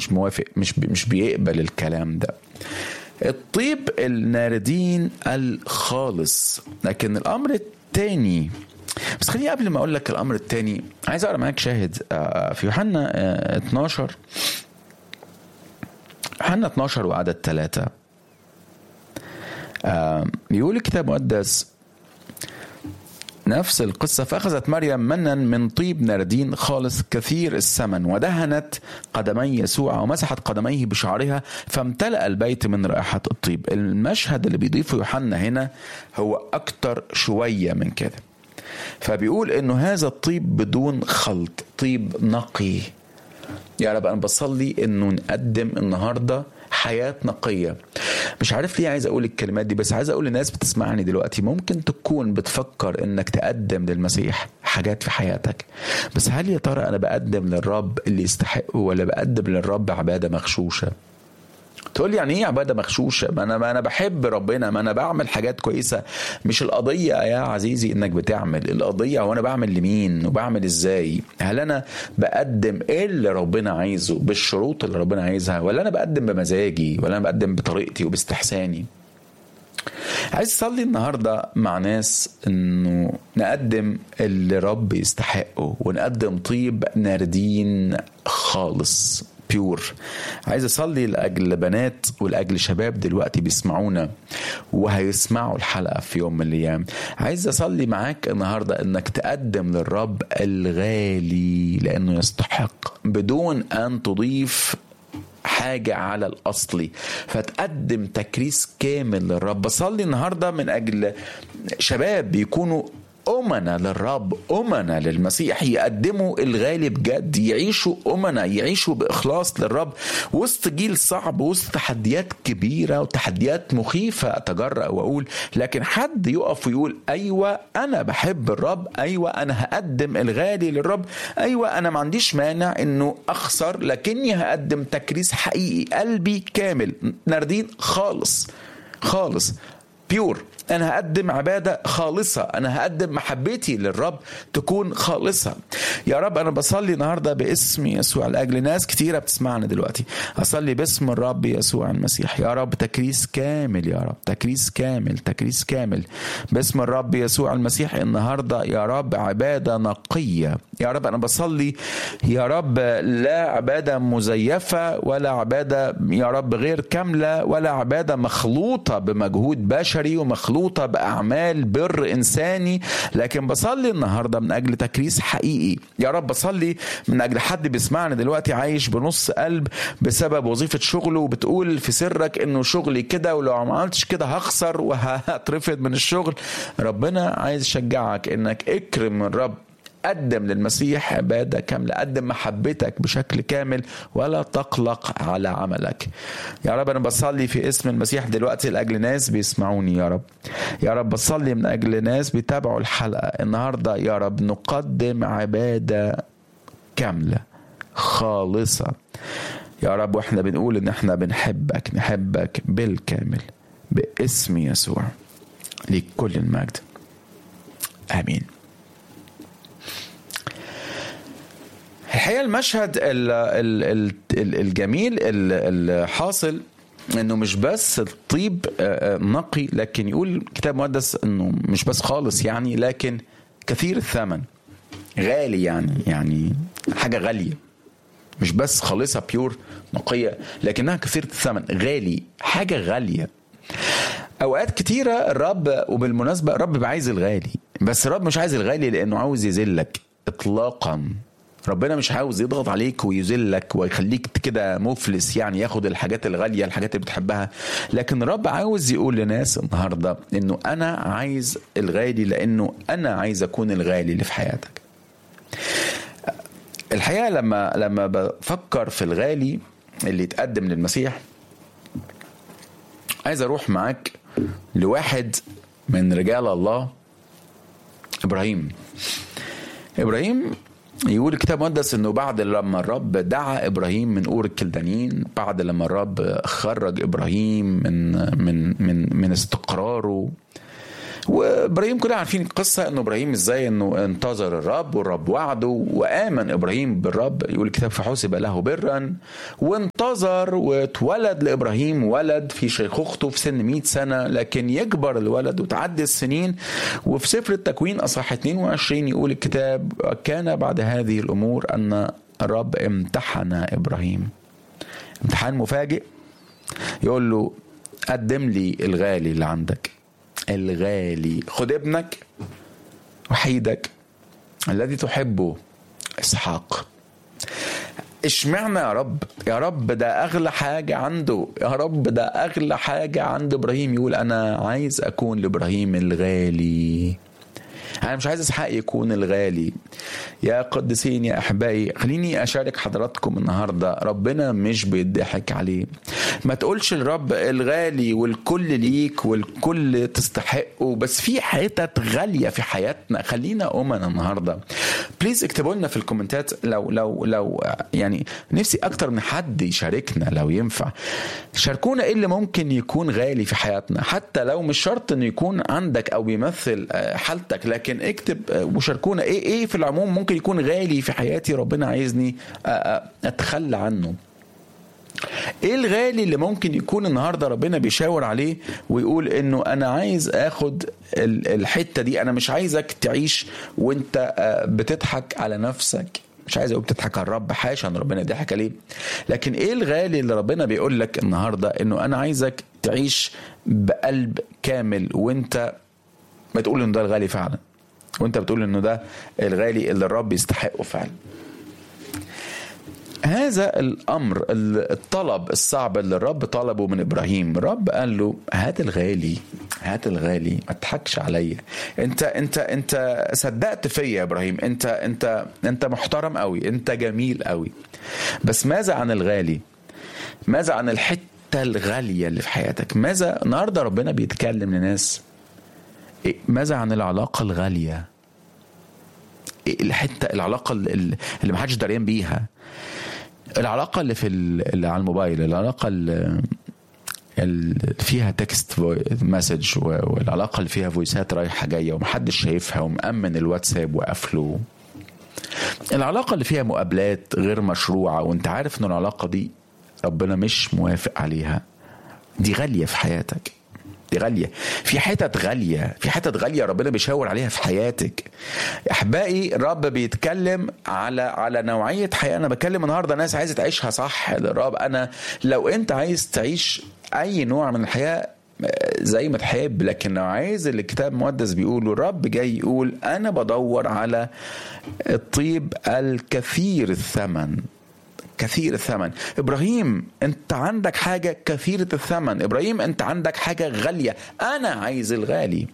مش موافق مش بي مش بيقبل الكلام ده الطيب الناردين الخالص لكن الامر الثاني بس خليني قبل ما اقول لك الامر الثاني عايز اقرا معاك شاهد في يوحنا 12 يوحنا 12 وعدد ثلاثة بيقول الكتاب المقدس نفس القصة فأخذت مريم منا من طيب ناردين خالص كثير الثمن ودهنت قدمي يسوع ومسحت قدميه بشعرها فامتلأ البيت من رائحة الطيب المشهد اللي بيضيفه يوحنا هنا هو أكتر شوية من كده فبيقول انه هذا الطيب بدون خلط طيب نقي يا رب انا بصلي انه نقدم النهارده حياة نقية مش عارف ليه عايز أقول الكلمات دي بس عايز أقول للناس بتسمعني دلوقتي ممكن تكون بتفكر إنك تقدم للمسيح حاجات في حياتك بس هل يا ترى أنا بقدم للرب اللي يستحقه ولا بقدم للرب عبادة مغشوشة تقول لي يعني ايه عباده مغشوشه ما انا ما انا بحب ربنا ما انا بعمل حاجات كويسه مش القضيه يا عزيزي انك بتعمل القضيه هو انا بعمل لمين وبعمل ازاي هل انا بقدم ايه اللي ربنا عايزه بالشروط اللي ربنا عايزها ولا انا بقدم بمزاجي ولا انا بقدم بطريقتي وباستحساني عايز اصلي النهارده مع ناس انه نقدم اللي رب يستحقه ونقدم طيب ناردين خالص بيور عايز اصلي لاجل بنات ولاجل شباب دلوقتي بيسمعونا وهيسمعوا الحلقه في يوم من الايام عايز اصلي معاك النهارده انك تقدم للرب الغالي لانه يستحق بدون ان تضيف حاجة على الأصلي فتقدم تكريس كامل للرب بصلي النهاردة من أجل شباب بيكونوا أمنا للرب أمنا للمسيح يقدموا الغالي بجد يعيشوا أمنا يعيشوا بإخلاص للرب وسط جيل صعب وسط تحديات كبيرة وتحديات مخيفة أتجرأ وأقول لكن حد يقف ويقول أيوة أنا بحب الرب أيوة أنا هقدم الغالي للرب أيوة أنا ما عنديش مانع إنه أخسر لكني هقدم تكريس حقيقي قلبي كامل ناردين خالص خالص بيور انا هقدم عباده خالصه انا هقدم محبتي للرب تكون خالصه يا رب انا بصلي النهارده باسم يسوع لاجل ناس كتيره بتسمعنا دلوقتي اصلي باسم الرب يسوع المسيح يا رب تكريس كامل يا رب تكريس كامل تكريس كامل باسم الرب يسوع المسيح النهارده يا رب عباده نقيه يا رب انا بصلي يا رب لا عباده مزيفه ولا عباده يا رب غير كامله ولا عباده مخلوطه بمجهود بشري ومخلوطه مخلوطة بأعمال بر إنساني لكن بصلي النهاردة من أجل تكريس حقيقي يا رب بصلي من أجل حد بيسمعني دلوقتي عايش بنص قلب بسبب وظيفة شغله وبتقول في سرك إنه شغلي كده ولو ما عملتش كده هخسر وهترفض من الشغل ربنا عايز يشجعك إنك اكرم الرب قدم للمسيح عباده كامله قدم محبتك بشكل كامل ولا تقلق على عملك يا رب انا بصلي في اسم المسيح دلوقتي لاجل ناس بيسمعوني يا رب يا رب بصلي من اجل ناس بيتابعوا الحلقه النهارده يا رب نقدم عباده كامله خالصه يا رب واحنا بنقول ان احنا بنحبك نحبك بالكامل باسم يسوع ليك كل المجد امين الحقيقه المشهد ال ال ال الجميل الحاصل انه مش بس الطيب نقي لكن يقول الكتاب المقدس انه مش بس خالص يعني لكن كثير الثمن غالي يعني يعني حاجه غاليه مش بس خالصه بيور نقيه لكنها كثيره الثمن غالي حاجه غاليه اوقات كتيره الرب وبالمناسبه الرب عايز الغالي بس الرب مش عايز الغالي لانه عاوز يذلك اطلاقا ربنا مش عاوز يضغط عليك ويذلك ويخليك كده مفلس يعني ياخد الحاجات الغاليه الحاجات اللي بتحبها لكن الرب عاوز يقول لناس النهارده انه انا عايز الغالي لانه انا عايز اكون الغالي اللي في حياتك الحقيقه لما لما بفكر في الغالي اللي يتقدم للمسيح عايز اروح معاك لواحد من رجال الله ابراهيم ابراهيم يقول الكتاب المقدس انه بعد لما الرب دعا ابراهيم من اور الكلدانيين بعد لما الرب خرج ابراهيم من من من من استقراره وابراهيم كلنا عارفين القصه انه ابراهيم ازاي انه انتظر الرب والرب وعده وامن ابراهيم بالرب يقول الكتاب فحسب له برا وانتظر واتولد لابراهيم ولد في شيخوخته في سن 100 سنه لكن يكبر الولد وتعدي السنين وفي سفر التكوين اصحاح 22 يقول الكتاب كان بعد هذه الامور ان الرب امتحن ابراهيم امتحان مفاجئ يقول له قدم لي الغالي اللي عندك الغالي خد ابنك وحيدك الذي تحبه اسحاق اشمعنى يا رب يا رب ده اغلى حاجه عنده يا رب ده اغلى حاجه عند ابراهيم يقول انا عايز اكون لابراهيم الغالي انا مش عايز اسحاق يكون الغالي يا قدسين يا احبائي خليني اشارك حضراتكم النهارده ربنا مش بيضحك عليه ما تقولش الرب الغالي والكل ليك والكل تستحقه بس في حتت غاليه في حياتنا خلينا امنا النهارده بليز اكتبوا لنا في الكومنتات لو لو لو يعني نفسي اكتر من حد يشاركنا لو ينفع شاركونا ايه اللي ممكن يكون غالي في حياتنا حتى لو مش شرط انه يكون عندك او بيمثل حالتك لكن اكتب وشاركونا ايه ايه في العموم ممكن يكون غالي في حياتي ربنا عايزني اتخلى عنه ايه الغالي اللي ممكن يكون النهارده ربنا بيشاور عليه ويقول انه انا عايز اخد الحته دي انا مش عايزك تعيش وانت بتضحك على نفسك مش عايز اقول بتضحك على الرب حاشا ان ربنا يضحك عليه لكن ايه الغالي اللي ربنا بيقول لك النهارده انه انا عايزك تعيش بقلب كامل وانت ما تقول انه ده الغالي فعلا وانت بتقول انه ده الغالي اللي الرب يستحقه فعلا هذا الامر الطلب الصعب اللي الرب طلبه من ابراهيم الرب قال له هات الغالي هات الغالي ما تضحكش عليا انت انت انت صدقت فيا يا ابراهيم انت انت انت محترم قوي انت جميل قوي بس ماذا عن الغالي ماذا عن الحته الغاليه اللي في حياتك ماذا النهارده ربنا بيتكلم لناس ماذا عن العلاقه الغاليه الحته العلاقه اللي ما حدش دريان بيها العلاقه اللي في اللي على الموبايل العلاقه اللي فيها تكست مسج والعلاقه اللي فيها فويسات رايحه جايه ومحدش شايفها ومأمن الواتساب وقافله العلاقه اللي فيها مقابلات غير مشروعه وانت عارف ان العلاقه دي ربنا مش موافق عليها دي غاليه في حياتك دي غاليه في حتت غاليه في حتت غاليه ربنا بيشاور عليها في حياتك احبائي الرب بيتكلم على على نوعيه حياه انا بكلم النهارده ناس عايزه تعيشها صح الرب انا لو انت عايز تعيش اي نوع من الحياه زي ما تحب لكن لو عايز اللي الكتاب المقدس بيقوله الرب جاي يقول انا بدور على الطيب الكثير الثمن كثير الثمن ابراهيم انت عندك حاجه كثيره الثمن ابراهيم انت عندك حاجه غاليه انا عايز الغالي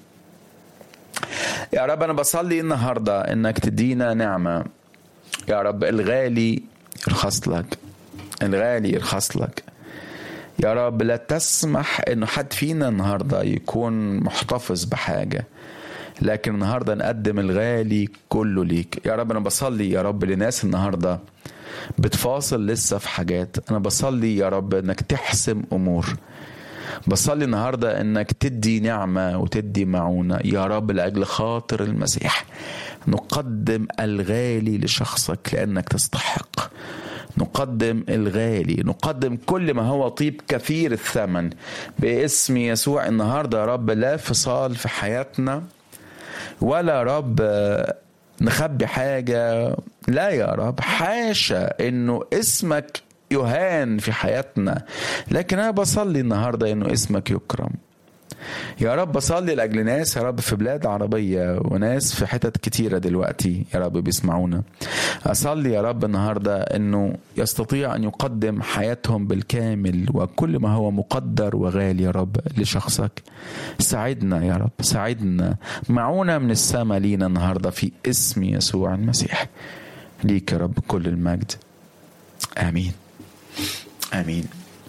يا رب انا بصلي النهارده انك تدينا نعمه يا رب الغالي يرخص لك الغالي يرخص لك يا رب لا تسمح انه حد فينا النهارده يكون محتفظ بحاجه لكن النهارده نقدم الغالي كله ليك يا رب انا بصلي يا رب لناس النهارده بتفاصل لسه في حاجات انا بصلي يا رب انك تحسم امور بصلي النهاردة انك تدي نعمة وتدي معونة يا رب لأجل خاطر المسيح نقدم الغالي لشخصك لأنك تستحق نقدم الغالي نقدم كل ما هو طيب كثير الثمن باسم يسوع النهاردة يا رب لا فصال في حياتنا ولا رب نخبي حاجة لا يا رب حاشا انه اسمك يهان في حياتنا لكن انا بصلي النهارده انه اسمك يكرم يا رب بصلي لاجل ناس يا رب في بلاد عربيه وناس في حتت كتيره دلوقتي يا رب بيسمعونا اصلي يا رب النهارده انه يستطيع ان يقدم حياتهم بالكامل وكل ما هو مقدر وغالي يا رب لشخصك ساعدنا يا رب ساعدنا معونا من السماء لينا النهارده في اسم يسوع المسيح ليك يا رب كل المجد امين امين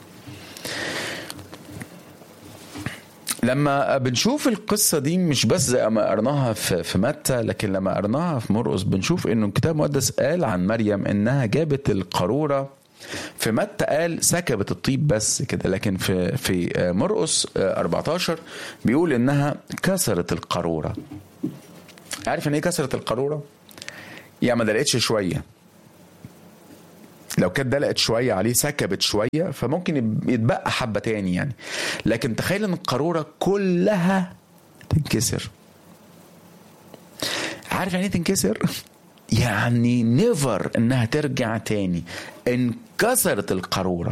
لما بنشوف القصه دي مش بس زي ما قرناها في, في متى لكن لما قرناها في مرقس بنشوف انه الكتاب المقدس قال عن مريم انها جابت القاروره في متى قال سكبت الطيب بس كده لكن في في مرقس 14 بيقول انها كسرت القاروره عارف ان ايه كسرت القاروره يعني ما دلقتش شويه لو كانت دلقت شويه عليه سكبت شويه فممكن يتبقى حبه تاني يعني لكن تخيل ان القاروره كلها تنكسر عارف يعني ايه تنكسر يعني نيفر انها ترجع تاني انكسرت القاروره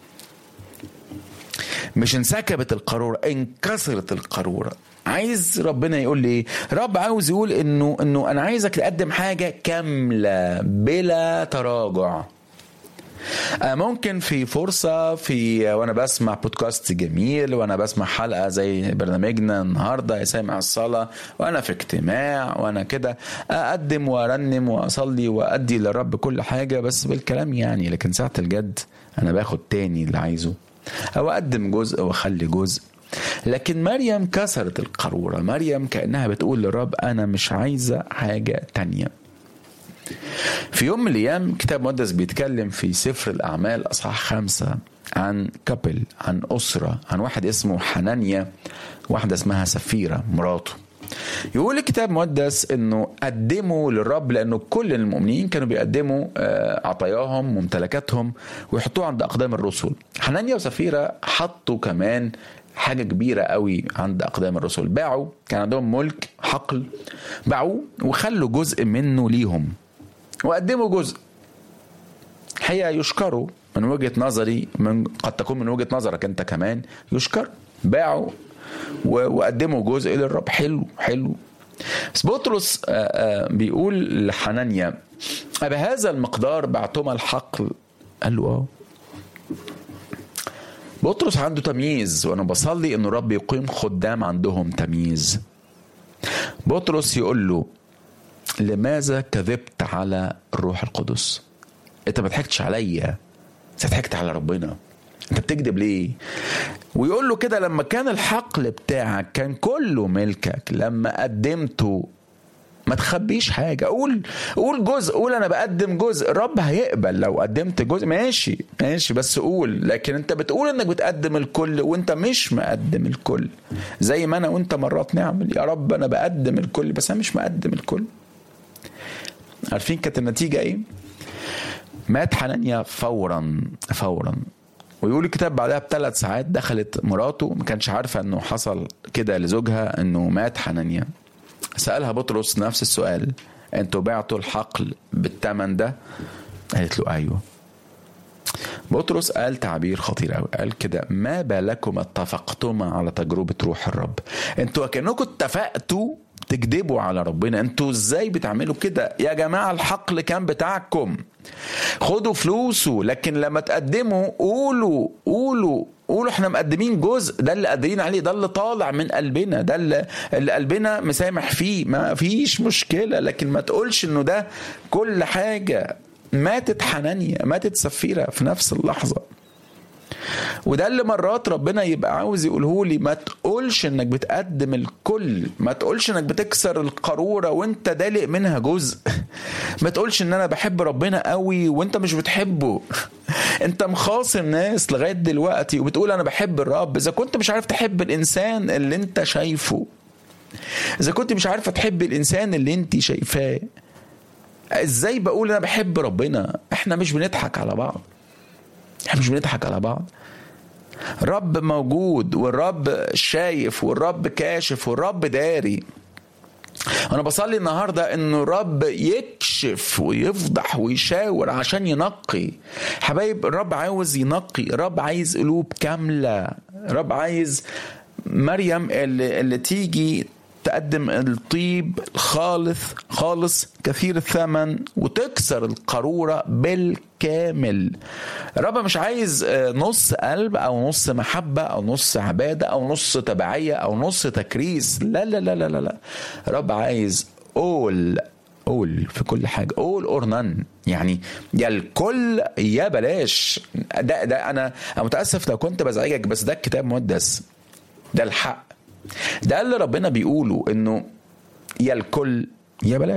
مش انسكبت القاروره انكسرت القاروره عايز ربنا يقول لي ايه رب عاوز يقول انه انه انا عايزك تقدم حاجه كامله بلا تراجع ممكن في فرصة في وأنا بسمع بودكاست جميل وأنا بسمع حلقة زي برنامجنا النهاردة سامع الصلاة وأنا في اجتماع وأنا كده أقدم وأرنم وأصلي وأدي للرب كل حاجة بس بالكلام يعني لكن ساعة الجد أنا باخد تاني اللي عايزه أو أقدم جزء وأخلي جزء لكن مريم كسرت القارورة مريم كأنها بتقول للرب أنا مش عايزة حاجة تانية في يوم من الايام كتاب مقدس بيتكلم في سفر الاعمال اصحاح خمسة عن كابل عن اسره عن واحد اسمه حنانيا واحده اسمها سفيره مراته يقول الكتاب المقدس انه قدموا للرب لانه كل المؤمنين كانوا بيقدموا عطاياهم وممتلكاتهم ويحطوها عند اقدام الرسل حنانيا وسفيره حطوا كمان حاجه كبيره قوي عند اقدام الرسل باعوا كان عندهم ملك حقل باعوه وخلوا جزء منه ليهم وقدموا جزء حقيقة يشكروا من وجهة نظري من قد تكون من وجهة نظرك أنت كمان يشكر باعوا وقدموا جزء للرب حلو حلو بس بطرس بيقول لحنانيا بهذا المقدار بعتما الحقل قال له اه بطرس عنده تمييز وانا بصلي ان الرب يقيم خدام عندهم تمييز بطرس يقول له لماذا كذبت على الروح القدس انت ما ضحكتش عليا انت ضحكت على ربنا انت بتكذب ليه ويقول له كده لما كان الحقل بتاعك كان كله ملكك لما قدمته ما تخبيش حاجة قول قول جزء قول أنا بقدم جزء الرب هيقبل لو قدمت جزء ماشي ماشي بس قول لكن أنت بتقول إنك بتقدم الكل وأنت مش مقدم الكل زي ما أنا وأنت مرات نعمل يا رب أنا بقدم الكل بس أنا مش مقدم الكل عارفين كانت النتيجة إيه؟ مات حنانيا فورا فورا ويقول الكتاب بعدها بثلاث ساعات دخلت مراته ما كانش عارفة انه حصل كده لزوجها انه مات حنانيا سألها بطرس نفس السؤال انتوا بعتوا الحقل بالثمن ده قالت له ايوه بطرس قال تعبير خطير قوي قال كده ما بالكم اتفقتما على تجربة روح الرب انتوا كأنكم اتفقتوا تكذبوا على ربنا انتوا ازاي بتعملوا كده يا جماعة الحقل كان بتاعكم خدوا فلوسه لكن لما تقدموا قولوا قولوا قولوا احنا مقدمين جزء ده اللي قادرين عليه ده اللي طالع من قلبنا ده اللي, اللي قلبنا مسامح فيه ما فيش مشكلة لكن ما تقولش انه ده كل حاجة ماتت حنانيا ماتت سفيرة في نفس اللحظة وده اللي مرات ربنا يبقى عاوز يقوله لي ما تقولش انك بتقدم الكل ما تقولش انك بتكسر القارورة وانت دالق منها جزء ما تقولش ان انا بحب ربنا قوي وانت مش بتحبه انت مخاصم ناس لغاية دلوقتي وبتقول انا بحب الرب اذا كنت مش عارف تحب الانسان اللي انت شايفه اذا كنت مش عارفة تحب الانسان اللي انت شايفاه ازاي بقول انا بحب ربنا احنا مش بنضحك على بعض احنا مش بنضحك على بعض الرب موجود والرب شايف والرب كاشف والرب داري انا بصلي النهارده انه الرب يكشف ويفضح ويشاور عشان ينقي حبايب الرب عاوز ينقي الرب عايز قلوب كامله الرب عايز مريم اللي, اللي تيجي تقدم الطيب خالص خالص كثير الثمن وتكسر القارورة بالكامل الرب مش عايز نص قلب أو نص محبة أو نص عبادة أو نص تبعية أو نص تكريس لا لا لا لا لا, لا. الرب عايز أول قول في كل حاجة قول اور نان يعني يا الكل يا بلاش ده ده أنا متأسف لو كنت بزعجك بس ده الكتاب مقدس ده الحق ده اللي ربنا بيقوله انه يا الكل يا بلاش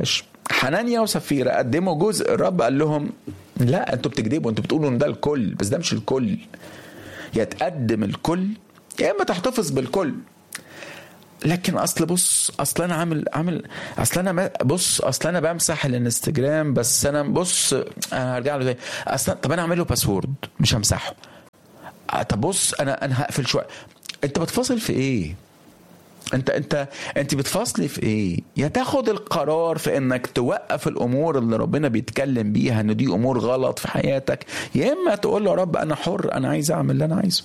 حنانيا وسفيرة قدموا جزء الرب قال لهم لا انتوا بتكذبوا انتوا بتقولوا ان ده الكل بس ده مش الكل يا تقدم الكل يا اما تحتفظ بالكل لكن اصل بص اصل انا عامل عامل اصل انا بص اصل انا بمسح الانستجرام بس انا بص انا هرجع له تاني اصل طب انا اعمل له باسورد مش همسحه طب بص انا انا هقفل شويه انت بتفاصل في ايه؟ انت انت انت بتفاصلي في ايه؟ يا تاخد القرار في انك توقف الامور اللي ربنا بيتكلم بيها ان دي امور غلط في حياتك يا اما تقول له يا رب انا حر انا عايز اعمل اللي انا عايزه.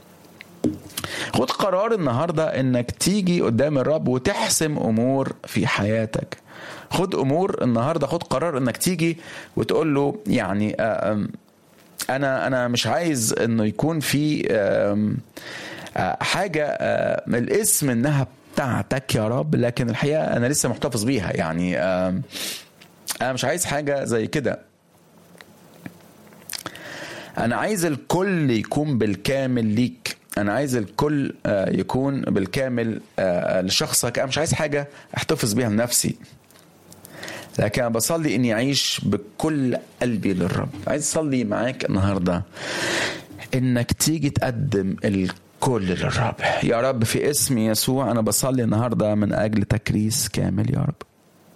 خد قرار النهارده انك تيجي قدام الرب وتحسم امور في حياتك. خد امور النهارده خد قرار انك تيجي وتقول له يعني انا انا مش عايز انه يكون في حاجه الاسم انها بتاعتك يا رب لكن الحقيقه انا لسه محتفظ بيها يعني انا مش عايز حاجه زي كده انا عايز الكل يكون بالكامل ليك انا عايز الكل يكون بالكامل لشخصك انا مش عايز حاجه احتفظ بيها لنفسي لكن انا بصلي اني اعيش بكل قلبي للرب عايز اصلي معاك النهارده انك تيجي تقدم الكل للرب يا رب في اسم يسوع انا بصلي النهارده من اجل تكريس كامل يا رب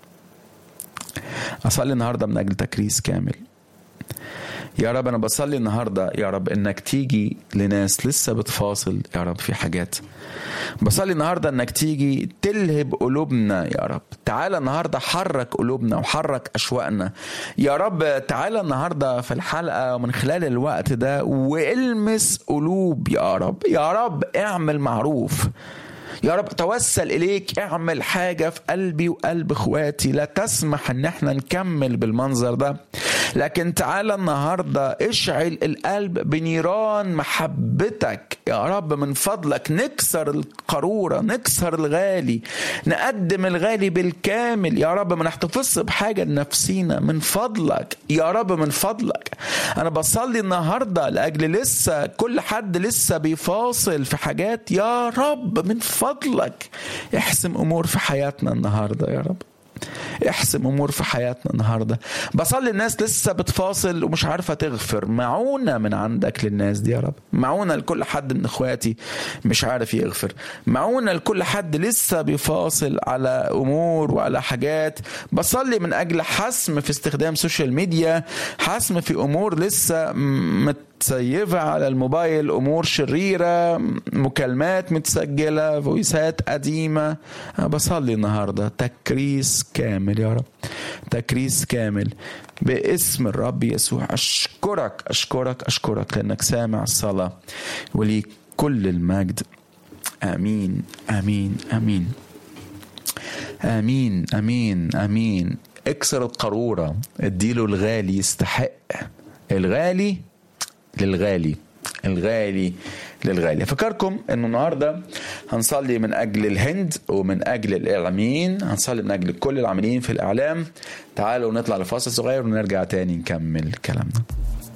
اصلي النهارده من اجل تكريس كامل يا رب انا بصلي النهارده يا رب انك تيجي لناس لسه بتفاصل يا رب في حاجات بصلي النهارده انك تيجي تلهب قلوبنا يا رب تعالى النهارده حرك قلوبنا وحرك اشواقنا يا رب تعالى النهارده في الحلقه ومن خلال الوقت ده والمس قلوب يا رب يا رب اعمل معروف يا رب توسل اليك اعمل حاجه في قلبي وقلب اخواتي لا تسمح ان احنا نكمل بالمنظر ده لكن تعالى النهارده اشعل القلب بنيران محبتك يا رب من فضلك نكسر القاروره نكسر الغالي نقدم الغالي بالكامل يا رب ما نحتفظش بحاجه لنفسينا من فضلك يا رب من فضلك انا بصلي النهارده لاجل لسه كل حد لسه بيفاصل في حاجات يا رب من فضلك احسم امور في حياتنا النهارده يا رب احسم امور في حياتنا النهارده بصلي الناس لسه بتفاصل ومش عارفه تغفر معونه من عندك للناس دي يا رب معونه لكل حد من اخواتي مش عارف يغفر معونه لكل حد لسه بيفاصل على امور وعلى حاجات بصلي من اجل حسم في استخدام سوشيال ميديا حسم في امور لسه متسيفة على الموبايل أمور شريرة مكالمات متسجلة فويسات قديمة أنا بصلي النهاردة تكريس كامل يا رب تكريس كامل باسم الرب يسوع أشكرك أشكرك أشكرك لأنك سامع الصلاة وليك كل المجد آمين آمين آمين آمين آمين آمين اكسر القارورة اديله الغالي يستحق الغالي للغالي الغالي للغالي افكركم انه النهارده هنصلي من اجل الهند ومن اجل الاعلاميين هنصلي من اجل كل العاملين في الاعلام تعالوا نطلع لفاصل صغير ونرجع تاني نكمل كلامنا